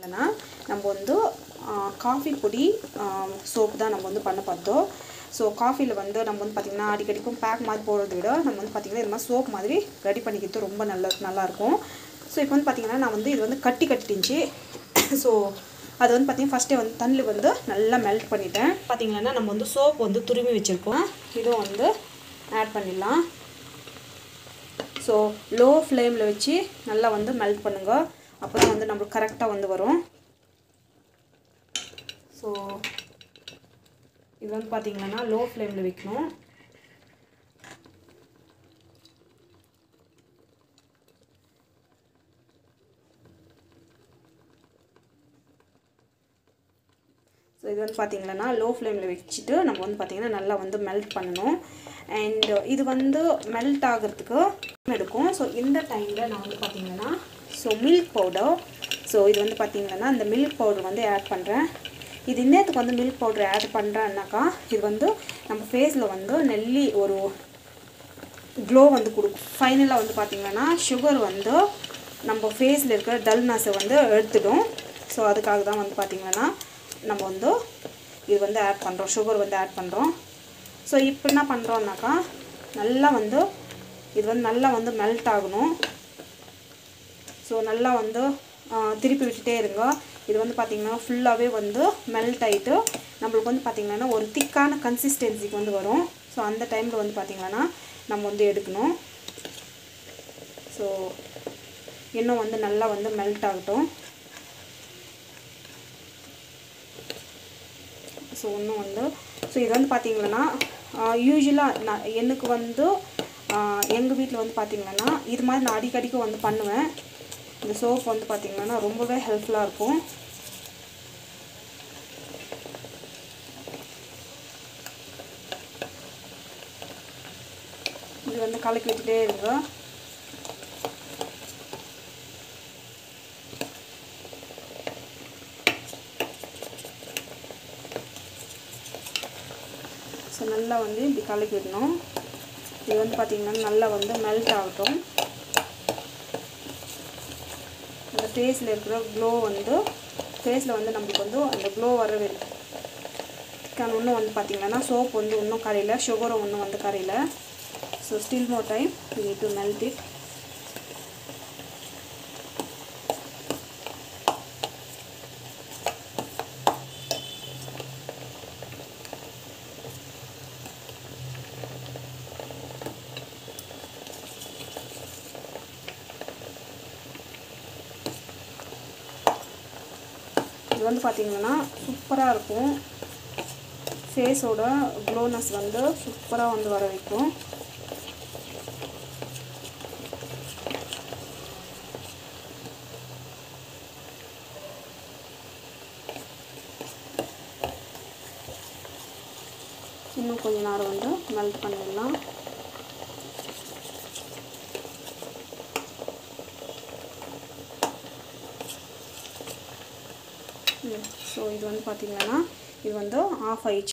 பார்த்தீங்கன்னா நம்ம வந்து காஃபி பொடி சோப்பு தான் நம்ம வந்து பண்ண பார்த்தோம் ஸோ காஃபியில் வந்து நம்ம வந்து பார்த்திங்கன்னா அடிக்கடிக்கும் பேக் மாதிரி போடுறத விட நம்ம வந்து பார்த்திங்கன்னா இது மாதிரி சோப் மாதிரி ரெடி பண்ணிக்கிறது ரொம்ப நல்ல நல்லாயிருக்கும் ஸோ இப்போ வந்து பார்த்திங்கன்னா நான் வந்து இது வந்து கட்டி கட்டிருந்துச்சு ஸோ அது வந்து பார்த்திங்கன்னா ஃபஸ்ட்டே வந்து தண்ணியில் வந்து நல்லா மெல்ட் பண்ணிட்டேன் பார்த்திங்கன்னா நம்ம வந்து சோப் வந்து துருவி வச்சுருக்கோம் இதுவும் வந்து ஆட் பண்ணிடலாம் ஸோ லோ ஃப்ளேமில் வச்சு நல்லா வந்து மெல்ட் பண்ணுங்க அப்போ தான் வந்து நம்மளுக்கு கரெக்டாக வந்து வரும் ஸோ இது வந்து பார்த்திங்கன்னா லோ ஃப்ளேமில் வைக்கணும் ஸோ இது வந்து பார்த்திங்கன்னா லோ ஃப்ளேமில் வச்சுட்டு நம்ம வந்து பார்த்திங்கன்னா நல்லா வந்து மெல்ட் பண்ணணும் அண்ட் இது வந்து மெல்ட் ஆகிறதுக்கு எடுக்கும் ஸோ இந்த டைமில் நான் வந்து பார்த்திங்கன்னா ஸோ மில்க் பவுடர் ஸோ இது வந்து பார்த்திங்கன்னா இந்த மில்க் பவுடர் வந்து ஆட் பண்ணுறேன் இது இன்னத்துக்கு வந்து மில்க் பவுடர் ஆட் பண்ணுறேன்னாக்கா இது வந்து நம்ம ஃபேஸில் வந்து நெல்லி ஒரு க்ளோ வந்து கொடுக்கும் ஃபைனலாக வந்து பார்த்திங்கன்னா சுகர் வந்து நம்ம ஃபேஸில் இருக்கிற டல்னஸை வந்து எடுத்துடும் ஸோ அதுக்காக தான் வந்து பார்த்திங்கன்னா நம்ம வந்து இது வந்து ஆட் பண்ணுறோம் சுகர் வந்து ஆட் பண்ணுறோம் ஸோ இப்போ என்ன பண்ணுறோம்னாக்கா நல்லா வந்து இது வந்து நல்லா வந்து மெல்ட் ஆகணும் ஸோ நல்லா வந்து திருப்பி விட்டுட்டே இருங்க இது வந்து பார்த்திங்கன்னா ஃபுல்லாகவே வந்து மெல்ட் ஆகிட்டு நம்மளுக்கு வந்து பார்த்திங்கன்னா ஒரு திக்கான கன்சிஸ்டன்சிக்கு வந்து வரும் ஸோ அந்த டைமில் வந்து பார்த்திங்கன்னா நம்ம வந்து எடுக்கணும் ஸோ இன்னும் வந்து நல்லா வந்து மெல்ட் ஆகட்டும் ஸோ இன்னும் வந்து ஸோ இது வந்து பார்த்திங்கன்னா யூஸ்வலாக நான் எனக்கு வந்து எங்கள் வீட்டில் வந்து பார்த்திங்கன்னா இது மாதிரி நான் அடிக்கடிக்கு வந்து பண்ணுவேன் இந்த சோப் வந்து பார்த்திங்கன்னா ரொம்பவே ஹெல்ப்ஃபுல்லாக இருக்கும் இது வந்து கலக்கி வச்சுட்டே இருங்க ஸோ நல்லா வந்து இப்படி கலக்கி விடணும் இது வந்து பார்த்திங்கன்னா நல்லா வந்து மெல்ட் ஆகட்டும் அந்த ஃபேஸில் இருக்கிற க்ளோ வந்து ஃபேஸில் வந்து நம்மளுக்கு வந்து அந்த க்ளோ வர இதுக்கான இன்னும் வந்து பார்த்திங்கன்னா சோப் வந்து இன்னும் கரையில் சுகரும் இன்னும் வந்து கரையில் so still more time you need to melt it இது வந்து பார்த்திங்கன்னா சூப்பராக இருக்கும் ஃபேஸோட க்ளோனஸ் வந்து சூப்பராக வந்து வர வைக்கும் இன்னும் கொஞ்ச நேரம் வந்து மெல்ட் பண்ணிடலாம் ஸோ இது வந்து பார்த்திங்கன்னா இது வந்து ஆஃப் ஆயிடுச்சு